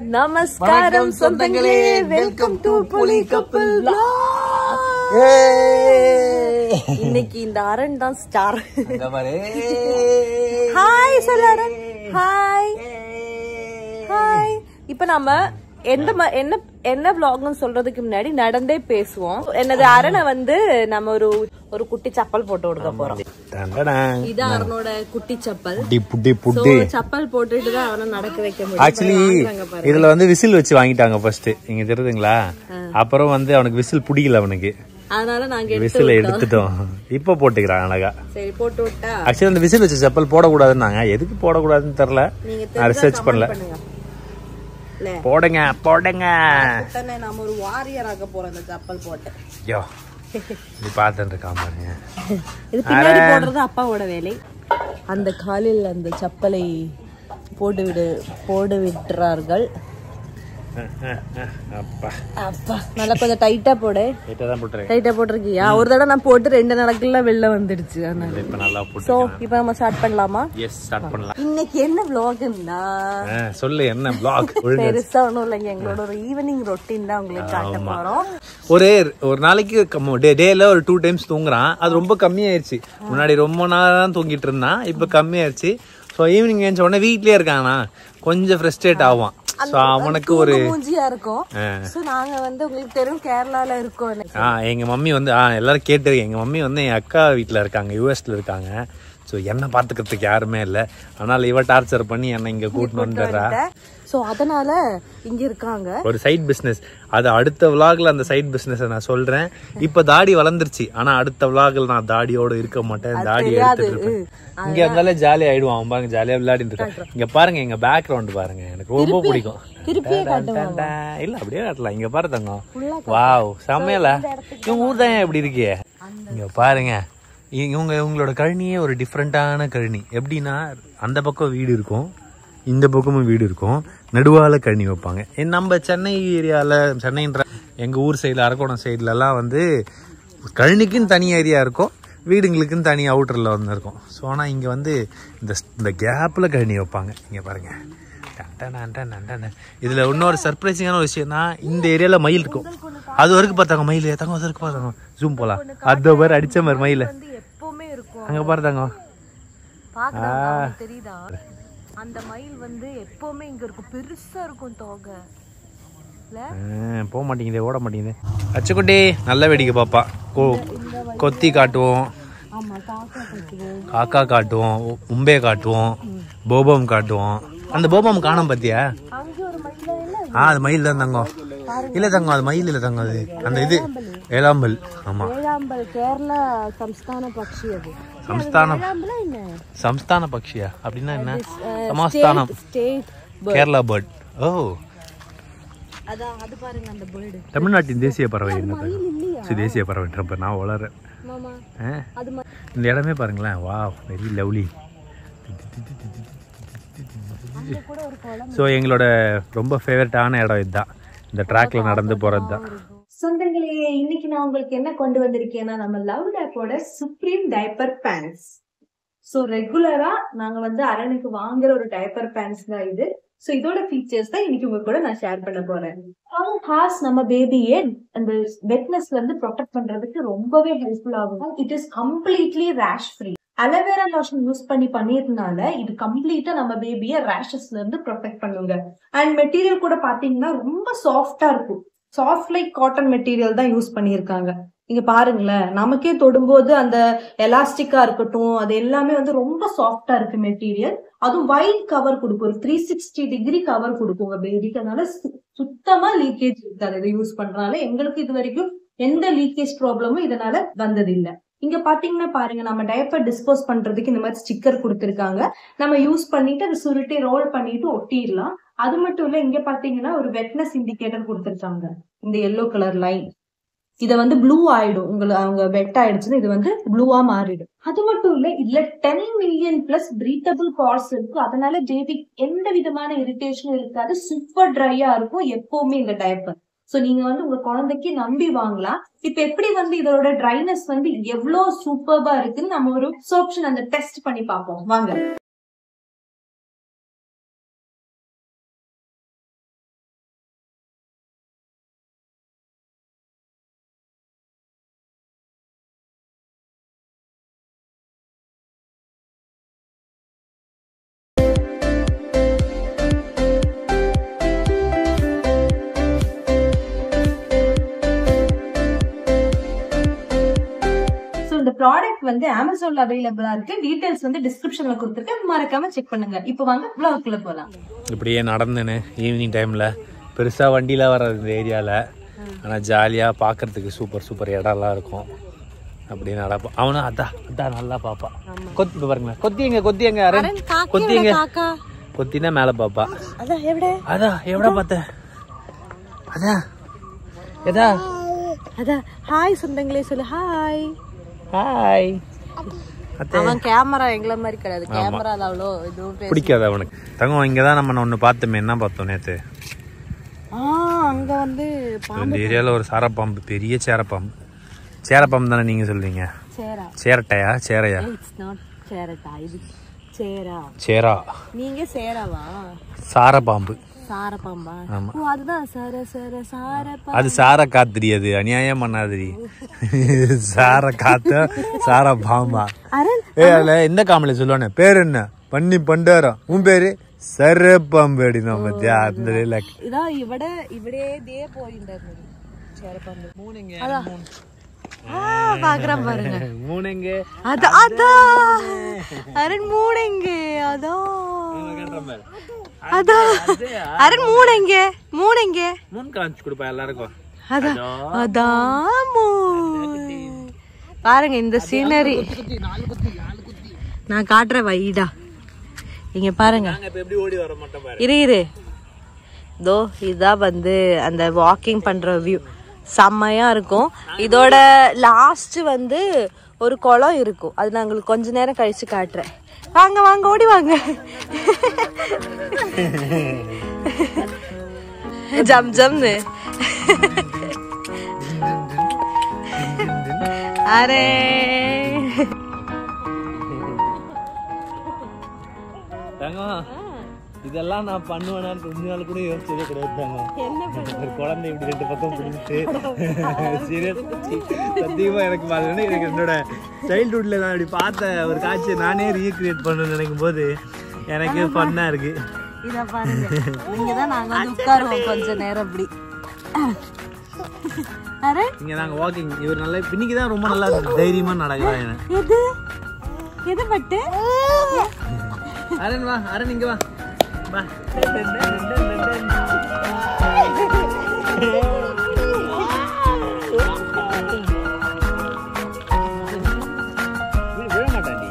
நமஸ்காரம் சொந்தங்களே welcome to புலி கப்பல் இன்னைக்கு இந்த அரண் தான் ஸ்டார் ஹாய் சொல்ல அரண் ஹாய் ஹாய் இப்ப நம்ம எந்த ம- என்ன என்ன vlogனு சொல்றதுக்கு முன்னாடி நடந்தே பேசுவோம் என்னது அரணை வந்து நம்ம ஒரு ஒரு குட்டி சப்பல் போட்டு கொடுக்க போறோம் இது அரணோட குட்டி சப்பல் So, சப்பல் போட்டுட்டு தான் அவனை நடக்க வைக்க முடியும் ஆக்சுவலி வாங்குறாங்க பாரு. இதுல வந்து விசில் வச்சு வாங்கிட்டாங்க ஃபர்ஸ்ட் இங்க தெரியுதுங்களா அப்புறம் வந்து அவனுக்கு விசில் பிடிக்கல அவனுக்கு அதனால நாங்க எடுத்து விசில் எடுத்துட்டோம் இப்ப போட்டுக்கிறான் அழகா சரி போட்டு விட்டா ஆக்சுவலி அந்த விசில் வச்ச செப்பல் போடக்கூடாதுன்னாங்க எதுக்கு போடக்கூடாதுன்னு தெரியல நீங்க நான் ரிசர்ச் பண்ணல பண்ணுங்க இல்ல போடுங்க போடுங்க தானே நாம ஒரு வாரியர் ஆக போறோம் இந்த சப்பல் போட்டு ஐயோ நீ பார்த்துட்டு இருக்கான் பாருங்க இது பின்னாடி போடுறது அப்பாவோட வேலை அந்த காலில் அந்த சப்பலை போட்டு விடு போட்டு விட்டுறார்கள் அப்பா அப்பா நல்லா கொஞ்சம் டைட்டா போடு கிட்ட தான் போட்டுருக்கேன் டைட்டா போட்டிருக்கியா ஒரு தடவை நான் போட்டு ரெண்டு நடக்கல வெளில வந்துடுச்சு அதனால இப்ப நல்லா சோ போட்டு இப்போ நம்ம ஸ்டார்ட் பண்ணலாமா எஸ் ஸ்டார்ட் பண்ணலாம் இன்னைக்கு என்ன vlogன்னா ஆ, சொல்லு என்ன பிளாக் ஒழுங்கு பெருசா ஒண்ணும் இல்லைங்க எங்களோட ஒரு ஈவினிங் ரொட்டீன் தான் உங்களுக்கு காட்ட போறோம் ஒரு ஒரு நாளைக்கு டேல ஒரு டூ டைம்ஸ் தூங்குறான் அது ரொம்ப கம்மியாயிருச்சு முன்னாடி ரொம்ப நேரம் தூங்கிட்டு இருந்தான் இப்ப கம்மியாயிருச்சு ஸோ ஈவினிங் ஏஞ்ச உடனே வீட்லயே இருக்கானா கொஞ்சம் ஃப்ரஸ்ட்ரேட் ஆவான் ஸோ அவனுக்கு ஒரு மூஞ்சியா இருக்கும் சோ நாங்க வந்து உங்களுக்கு தெரியும் கேரளால இருக்கோம் ஆ எங்க மம்மி வந்து ஆ எல்லாரும் கேட்டு எங்க மம்மி வந்து என் அக்கா வீட்ல இருக்காங்க யூஎஸ்ல இருக்காங்க ஸோ என்ன பாத்துக்கிறதுக்கு யாருமே இல்லை அதனால இவ டார்ச்சர் பண்ணி என்னை இங்க கூட்டிட்டு வந்துடுறா சோ அதனால இங்க இருக்காங்க ஒரு சைட் பிசினஸ் அது அடுத்த விலாக்ல அந்த சைட் பிசினஸ் நான் சொல்றேன் இப்ப தாடி வளர்ந்துருச்சு ஆனா அடுத்த விலாக்ல நான் தாடியோட இருக்க மாட்டேன் தாடி எடுத்துட்டு இருப்பேன் இங்க இருந்தாலே ஜாலியா ஆயிடுவான் அவன் பாருங்க ஜாலியா விளையாடிட்டு இருக்கான் இங்க பாருங்க எங்க பேக்ரவுண்ட் பாருங்க எனக்கு ரொம்ப பிடிக்கும் திருப்பியே டன், டன். இல்ல அப்படியே காட்டலாம் இங்க பாரு தங்கம் வாவ் செம்மையில இவங்க ஊர் தான் இப்படி இருக்கே இங்க பாருங்க இ- இவங்க இவங்களோட கழனியே ஒரு டிஃப்ரெண்டான கழனி எப்படின்னா அந்த பக்கம் வீடு இருக்கும் இந்த பக்கமும் வீடு இருக்கும் நடுவால கழனி வைப்பாங்க எ- நம்ம சென்னை ஏரியால சென்னைன்ற எங்க ஊர் சைடுல அரக்கோணம் சைடுல எல்லாம் வந்து கழனிக்குன்னு தனி ஏரியா இருக்கும் வீடுங்களுக்குன்னு தனி அவுட்டர்ல வந்து இருக்கும் ஸோ ஆனால் இங்கே வந்து இந்த இந்த கேப்பில் கழனி வைப்பாங்க இங்கே பாருங்க டன் டன் டன் டன் டன் டன். இதுல இன்னொரு சர்ப்ரைசிங்கான ஒரு விஷயம்னா இந்த ஏரியால மயில் இருக்கும் அது வரைக்கும் பார்த்தாங்க மயில் தங்க அது வரைக்கும் பார்த்தாங்க ஜூம் போலாம் அது பேர் அடிச்ச மாதிரி மயில் வந்து எப்பவுமே இருக்கும் அங்க பார்த்தாங்க பாக்குறாங்க அவங்களுக்கு தெரியுதா அந்த மயில் வந்து எப்பவுமே இங்க இருக்கும் பெருசா இருக்கும் தோகை இல்ல போக மாட்டேங்குதே ஓட மாட்டேங்குது அச்சுக்குட்டி நல்ல வேடிக்கை பாப்பா கொ கொத்தி காட்டுவோம் ஆமா காக்கா கட்டுவோம் காக்கா காட்டுவோம் உ- உம்பே காட்டுவோம் போபம் காட்டுவோம் அந்த போபம் காணோம் பாத்தியா அங்க ஒரு மயில் இல்ல ஆ அது மயில் தான் தங்கம் இல்ல தங்கம் அது மயில் இல்ல தங்கம் அது அந்த இது ஏலாம்பல் ஆமா வேளாம்பல் கேரளா சம்ஸ்தான பட்சி அது சம்ஸ்தானம் வேளாம்பலா என்ன சம்ஸ்தான பக்ஷியா அப்படின்னா என்ன சமஸ்தானம் ஸ்டேட் கேரளா பேர்ட் ஓ அதான் அது பாருங்க அந்த பேர்டு தமிழ்நாட்டின் தேசிய பறவை என்ன மயில் இல்லையா சரி, தேசிய பறவைன்றப்ப நான் வளரேன் மாமா ஆ, அது ம- இந்த இடமே பாருங்களேன் வா வெரி லவ்லி அங்க கூட ஒரு குளம் ஸோ எங்களோட ரொம்ப ஃபேவரட்டான இடம் இதுதான் இந்த ட்ராக்ல நடந்து போறது தான் சொந்தங்களே இன்னைக்கு நான் உங்களுக்கு என்ன கொண்டு வந்திருக்கேன்னா நம்ம லவ் லேப்போட சுப்ரீம் டைப்பர் பேண்ட்ஸ் ஸோ ரெகுலரா நாங்க வந்து அரணுக்கு வாங்குற ஒரு டைப்பர் பேண்ட்ஸ் தான் இது ஸோ இதோட ஃபீச்சர்ஸ் தான் இன்னைக்கு உங்க கூட நான் ஷேர் பண்ண போறேன் ஹார்ஸ் நம்ம பேபியை அந்த வெட்னஸ்ல இருந்து ப்ரொடெக்ட் பண்றதுக்கு ரொம்பவே ஹெல்ப்ஃபுல் ஆகும் it is completely rash free aloe vera lotion use பண்ணி பண்ணியதுனால இது கம்ப்ளீட்டா நம்ம பேபியை ரேஷஸ்ல இருந்து ப்ரொடெக்ட் பண்ணுங்க அண்ட் மெட்டீரியல் கூட பாத்தீங்கன்னா ரொம்ப சாஃப்டா இருக்கும் சாஃப்ட் லைக் காட்டன் மெட்டீரியல் தான் யூஸ் பண்ணியிருக்காங்க இங்க பாருங்களேன் நமக்கே தொடும்போது அந்த எலாஸ்டிக்கா இருக்கட்டும் அது எல்லாமே வந்து ரொம்ப சாஃப்டா இருக்கு மெட்டீரியல் அதுவும் வைட் கவர் கொடுக்கும் ஒரு த்ரீ சிக்ஸ்டி டிகிரி கவர் கொடுக்கும் உங்க பேபிக்கு அதனால சு- சுத்தமா லீக்கேஜ் இருக்காது இதை யூஸ் பண்றதுனால எங்களுக்கு இது வரைக்கும் எந்த லீக்கேஜ் ப்ராப்ளமும் இதனால வந்ததில்ல இங்க பாத்தீங்கன்னா பாருங்க நம்ம டயப்பர் டிஸ்போஸ் பண்றதுக்கு இந்த மாதிரி ஸ்டிக்கர் கொடுத்துருக்காங்க நம்ம யூஸ் பண்ணிட்டு அதை சுருட்டி ரோல் பண்ணிட்டு ஒட்டிடலாம் அது மட்டும் இல்ல இங்க பாத்தீங்கன்னா ஒரு வெட்னஸ் இண்டிகேட்டர் கொடுத்துருக்காங்க இந்த எல்லோ கலர் லைன் இத வந்து ப்ளூ ஆயிடும் உங்களுக்கு அவங்க வெட் ஆயிடுச்சுன்னா இது வந்து ப்ளூவா மாறிடும் அது மட்டும் இல்ல இதுல ten million plus breathable parts இருக்கு அதனால பேபி எந்த விதமான இரிட்டேஷனும் இருக்காது சூப்பர் ட்ரையா இருக்கும் எப்பவுமே இந்த டைப்பர் சோ நீங்க வந்து உங்க குழந்தைக்கு நம்பி வாங்கலாம் இப்ப எப்படி வந்து இதோட ட்ரைனஸ் வந்து எவ்வளவு சூப்பர்பா இருக்குன்னு நம்ம ஒரு சோப்ஷன் அந்த டெஸ்ட் பண்ணி பார்ப்போம் வாங்க ப்ராடக்ட் வந்து அமேசான்ல அவைலபிளா இருக்கு டீடைல்ஸ் வந்து டிஸ்கிரிப்ஷன்ல கொடுத்துருக்கேன் மறக்காம செக் பண்ணுங்க இப்போ வாங்க vlogக்குள்ள போலாம் இப்படியே நடந்துன்னு ஈவினிங் டைமில் பெருசாக வண்டியில் வராது இந்த ஏரியாவில் ஆனால் ஜாலியாக பார்க்கறதுக்கு சூப்பர் சூப்பர் இடம்லாம் இருக்கும் அப்படியே நடப்போம் அவனும் அதான் அதான் நல்லா பார்ப்பான் கொத்தி இப்ப பாருங்களேன் கொத்தி எங்க கொத்தி எங்க அரண் கொத்தி எங்க காக்கா கொத்தினா மேலே பாப்பா அதான் எവിടെ அதான் எவ்வளோ பார்த்த அதான் எதா அதான் ஹாய் சொந்தங்களே சொல்லு ஹாய் ஹாய் அத்தை அவன் கேமரா எங்களை மாதிரி கிடையாது கேமரா அவ்வளோ இதுவும் பேச பிடிக்காது அவனுக்கு தங்கம் இங்கே தான் நம்ம ஒன்று பார்த்தோமே என்ன பார்த்தோம் நேற்று ஆ அங்க வந்து பா- இந்த ஏரியாவில் ஒரு சாரப்பாம்பு பெரிய சேரப்பாம்பு சேரப்பாம்பு தானே நீங்கள் சொல்றீங்க சேரா சேரட்டையா சேரையா இட்ஸ் நாட் சேரட்டா இது சேரா சேரா நீங்க சேராவா சாரப்பாம்பு சாரப்பாம்பா ஆமா. ஓ அதுதான் சர சர சாரப்பா அது சார காத்திரி அது அநியாயம் பண்ணாதிரி சார காத்த சார பாம்பா அரண் ஏ அதுல எந்த காமெடி சொல்லுவானே பேர் என்ன பண்ணி பண்டாரம் உன் பேரு சரப்பாம்பு அப்படின்னா பத்தியா அந்த dialogue. ഇതാ ഇവിടെ ഇവിടെ ഇതേ പോയിണ്ടായിരുന്നു ചേരപ്പാമ്പ് അതാ ആ പാക്കുறாൻ பாருங்க மூணுங்க അതാ അതാ അരൺ മൂണെങ്ക അതാ അതാ അരൺ മൂണെങ്ക മൂണെങ്ക மூணு காமிச்சு கொடுப்பா எல்லாருக்கும் அதான் அதான் மூ. பாருங்க இந்த சீனரி நான் காட்டுறேன் வைடா இங்க பாருங்க நாங்க இப்ப எப்படி ஓடி வர மாட்டோம் பாரு இரு இரு தோ இதான் வந்து அந்த வாக்கிங் பண்ற வியூ செம்மையா இருக்கும் இதோட லாஸ்ட் வந்து ஒரு குளம் இருக்கும் அது நான் உங்களுக்கு கொஞ்ச நேரம் கழிச்சு காட்டுறேன் வாங்க வாங்க ஓடி வாங்க ஜம் ஜம்னு அரே தங்கம் இதெல்லாம் நான் பண்ணுவேனான்னு கொஞ்ச நாள் கூட யோசிச்சதே கிடையாது தங்கம் ஒரு குழந்தை இப்படி ரெண்டு பக்கம் பிடிச்சிட்டு சீரியஸ் சத்தியமா எனக்கு பார்த்தோன்னே எனக்கு என்னோட சைல்ட்ஹுட்ல நான் இப்படி பார்த்த ஒரு காட்சியை நானே ரீக்ரியேட் பண்ணணும்னு நினைக்கும் போது எனக்கு ஃபன்னா இருக்கு இத பாருங்க நீங்க தான் நாங்க வந்து உட்காருவோம் கொஞ்ச நேரம் அப்படி அரே இங்க நாங்க வாக்கிங் இவர் நல்லா இன்னைக்கு தான் ரொம்ப நல்லா தைரியமா நடக்கிறான் எது எது பட்டு அரண் வா அரண் இங்க வா வா விழ மாட்டாண்டி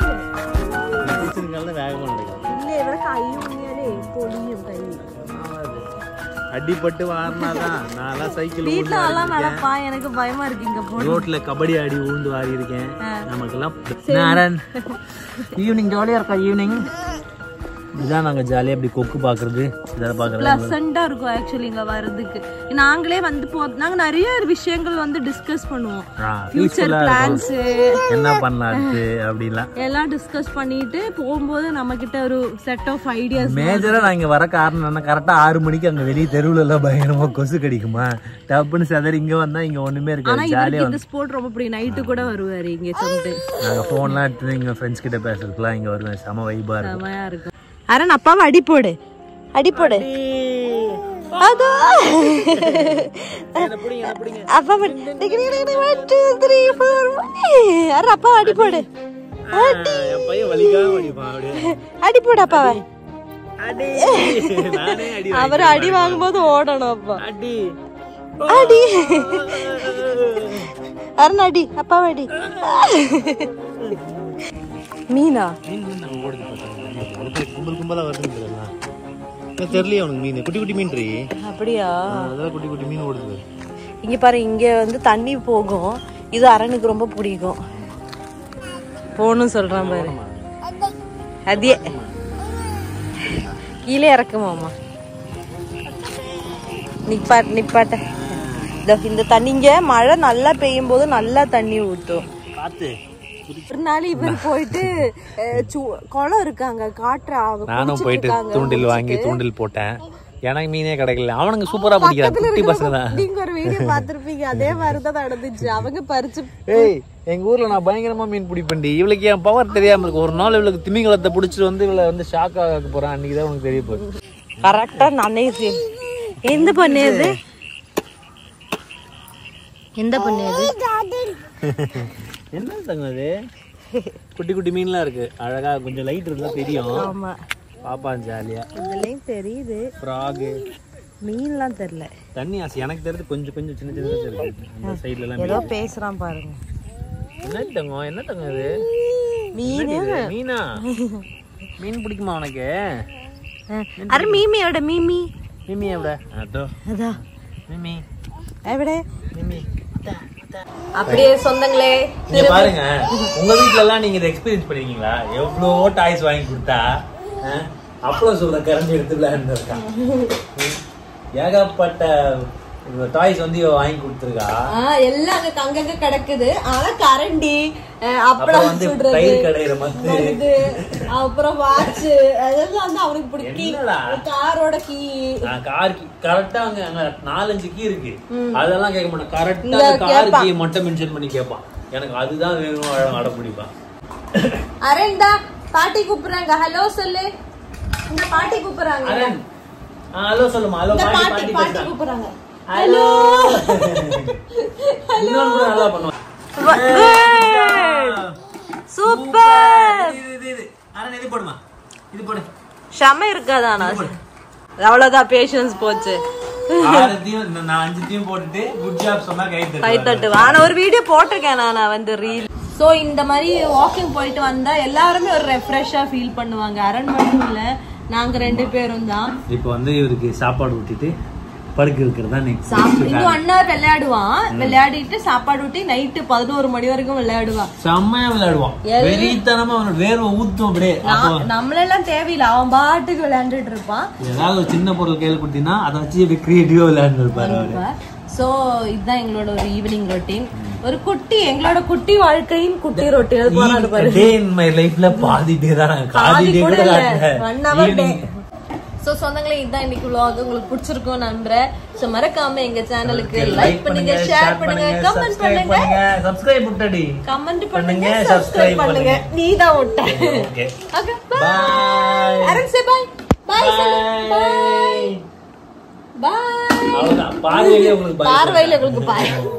வேகமா நடக்கும் இல்ல ഇവിടെ കൈ ഉണ്ണിയാലേ പൊളിയും കൈ அடிபட்டு வாரினாதான் நான்லாம் சைக்கிள் வீட்டுல நல்லா நடப்பா எனக்கு பயமா இருக்கு இங்க போ ரோட்ல கபடி ஆடி ஊந்து வாரி இருக்கேன் நமக்கெல்லாம் நாரன் ஈவினிங் ஜாலியா இருக்கா ஈவினிங் இதான் நாங்க ஜாலியா இப்படி கொக்கு பாக்குறது இதான் பாக்குறது பிளசண்டா இருக்கும் ஆக்சுவலி இங்க வர்றதுக்கு நாங்களே வந்து போ நாங்க நிறைய விஷயங்கள் வந்து டிஸ்கஸ் பண்ணுவோம் ஃபியூச்சர் பிளான்ஸ் என்ன பண்ணலாம் அடுத்து அப்படிலாம் எல்லாம் டிஸ்கஸ் பண்ணிட்டு போகும்போது நம்ம கிட்ட ஒரு செட் ஆஃப் ஐடியாஸ் மேஜரா நான் இங்க வர காரணம் என்ன கரெக்டா ஆறு மணிக்கு அங்க வெளியே தெருவுல எல்லாம் பயங்கரமா கொசு கடிக்குமா டப்புன்னு செதறி இங்க வந்தா இங்க ஒண்ணுமே ஆனா இருக்காது ஜாலியா இவருக்கு இந்த ஸ்போர்ட் ரொம்ப பிடிக்கும் நைட்டு கூட வருவாரு இங்க சொல்லிட்டு நாங்க போன்லாம் எடுத்து இங்க ஃப்ரெண்ட்ஸ் கிட்ட பேசுறதுக்குலாம் இங்க வருவேன் செம வைபா இருக்கும் செமையா இருக்கும் அரண் அப்பாவை அடி போடு அடி போடு அதோ அப்பா அரை அப்பா அடி போடு என் பையன் வலிக்காம அடிப்பான் அப்படியே அடி போடு அப்பாவை அடி நானே அடி அவர் அடி வாங்கும்போது ஓடணும் அப்பா அடி அடி அரண் அடி அப்பாவை அடி மீனா மீன் மீன் நம்ம ஓடுது பார்த்தா கும்பல் கும்பலா வருது இதெல்லாம் தெரியலையே அவனுக்கு மீன் குட்டி குட்டி மீன் ரீ அப்படியா அதெல்லாம் குட்டி குட்டி மீன் ஓடுது இங்க பாரு இங்க வந்து தண்ணி போகும் இது அரணுக்கு ரொம்ப பிடிக்கும் போகணும் சொல்றான் பாரு அதே கீழே இறக்குமாமா நிப்பாட் நிப்பாட்ட இதோ இந்த தண்ணிங்க மழை நல்லா பெய்யும் போது நல்லா தண்ணி ஊத்தும் பார்த்து ஒரு நாள் இவர் போயிட்டு அஹ், சு- குளம் இருக்காங்க காட்டுற அவங்க நானும் குளிச்சிட்டு போயிட்டு இருக்காங்க. தூண்டில் வாங்கி தூண்டில் போட்டேன் எனக்கு மீனே கிடைக்கல அவனுங்க சூப்பரா பிடிக்கிறான் குட்டி பசங்க தான் நீங்க ஒரு வீடியோ பார்த்திருப்பீங்க அதே மாதிரிதான் நடந்துச்சு அவங்க பறிச்சு ஏய் எங்க ஊர்ல நான் பயங்கரமா மீன் பிடிப்பேன்டி இவளுக்கு என் பவர் தெரியாம இருக்கு ஒரு நாள் இவளுக்கு திமிங்கலத்தை பிடிச்சிட்டு வந்து இவளை வந்து ஷாக் ஆக போறான் அன்னைக்கு தான் உனக்கு தெரிய போகுது கரெக்டா நானே செய்- எந்த பண்ணு அது எந்த பண்ணு அது என்ன தங்கம் அது குட்டி குட்டி மீன்லாம் இருக்கு அழகா கொஞ்சம் லைட் இருந்தா தெரியும் ஆமா பாப்பான் ஜாலியா இதுலயும் தெரியுது ஃப்ராகு மீன்லாம் தெரியல தண்ணி ஆசை எனக்கு தெரிஞ்சு கொஞ்சம் கொஞ்சம் சின்ன சின்னதா தெரியுது அந்த சைடுல எல்லாம் ஏதோ பேசுறான் பாருங்க என்ன தங்கம் என்ன தங்கம் இது மீன் என்னடி இது? மீனா மீன் பிடிக்குமா உனக்கு அரு மீமியோட மீமி மிமி எവിടെ அதோ அதா மிமி எവിടെ மிமி அப்படியே சொந்தங்களே நீங்க பாருங்க உங்க வீட்ல எல்லாம் நீங்க இதை எக்ஸ்பீரியன்ஸ் பண்ணிருக்கீங்களா எவ்வளோ டாய்ஸ் வாங்கி கொடுத்தா அஹ், அப்பளம் சொல்ற கரண்டி எடுத்து விளையாண்டுருக்கா ஏகப்பட்ட டாய்ஸ் வந்து இவ வாங்கி கொடுத்துருக்கா ஆஹ் எல்லாம் அங்க அங்கங்க கிடக்குது ஆனா கரண்டி அஹ் அப்புறம் அப்பளம் வந்து சுடுறது தயிர் கடையிற மத்து இது அப்புறம் வாட்ச் அதெல்லாம் வந்து அவனுக்கு பிடிக்கி என்னடா? காரோட கீ கார் கீ கரெக்டா அங்க அங்க நாலஞ்சு கீ இருக்கு அதெல்லாம் கேட்க மாட்டான் கரெக்டா இங்க கார் கேட்பான். கீ மட்டும் மென்ஷன் பண்ணி கேட்பான் எனக்கு அதுதான் வேணும் அழ- அடம் பிடிப்பான் அரேண்டா பாட்டி கூப்பிடுறாங்க ஹலோ சொல்லு இந்த பாட்டி கூப்பிடுறாங்க அரண் ஹலோ சொல்லுமா ஹலோ இந்த பாட்டி பாட்டி பாட்டி பாட்டி பேசுறாங்க கூப்பிடுறாங்க ஹலோ இன்னொன்னு கூட நல்லா பண்ணுவான் சூப்பர் இது இது இது அரண் இது போடுமா இது போடு செம இருக்காதானா அவ்வளவுதான் பேஷன்ஸ் போச்சு ஆறத்தையும் நான் அஞ்சுத்தையும் போட்டுட்டு குட் ஜாப் சொன்னா கை கை தட்டு ஆனா ஒரு வீடியோ போட்டிருக்கேன் நான் நான் வந்து ரீல் சோ இந்த மாதிரி வாக்கிங் போயிட்டு வந்தா எல்லாருமே ஒரு ரெஃப்ரெஷ்ஷா ஃபீல் பண்ணுவாங்க அரண் மட்டும் இல்ல நாங்க ரெண்டு பேரும் தான் இப்போ வந்து இவருக்கு சாப்பாடு ஊட்டிட்டு படுக்க இருக்கிறது தான் நெக்ஸ்ட் சாப்பிட்டு இன்னும் அண்ணா விளையாடுவான் விளையாடிட்டு சாப்பாடு ஊட்டி நைட்டு பதினோரு மணி வரைக்கும் விளையாடுவான் செம்மையா விளையாடுவான் வெறித்தனமா அவனோட வேர்வை ஊத்தும் அப்படியே அப்போ நம்மளெல்லாம் தேவையில்லை அவன் பாட்டுக்கு விளையாண்டுட்டு இருப்பான் ஏதாவது ஒரு சின்ன பொருள் கையில் கொடுத்தீங்கன்னா அதை வச்சு இப்படி கிரியேட்டிவா விளையாண்டு இருப்பாரு அவரு சோ இதுதான் எங்களோட ஒரு ஈவினிங் ரொட்டீன் ஒரு குட்டி எங்களோட குட்டி வாழ்க்கையின் குட்டி ரொட்டீன் போறாரு பாரு டே இன் மை லைஃப்ல பாதி டே தான் நான் பாதி பாதி டே கூட கூட இல்ல காட்டல. One hour day Evening. So சொந்தங்களே இதுதான் இன்னைக்கு vlog உங்களுக்கு பிடிச்சிருக்கும் நம்புறேன் சோ மறக்காம எங்க சேனலுக்கு Like லைக் பண்ணுங்க ஷேர் பண்ணுங்க கமெண்ட் subscribe பண்ணுங்க பண்ணுங்க சப்ஸ்கிரைப் முட்டடி கமெண்ட் பண்ணுங்க, பண்ணுங்க subscribe சப்ஸ்கிரைப் பண்ணுங்க நீ தான் விட்ட okay okay bye bye Arun say bye bye bye bye அவ்வளவுதான் பார்வையிலே உங்களுக்கு bye பார்வையில உங்களுக்கு பாய்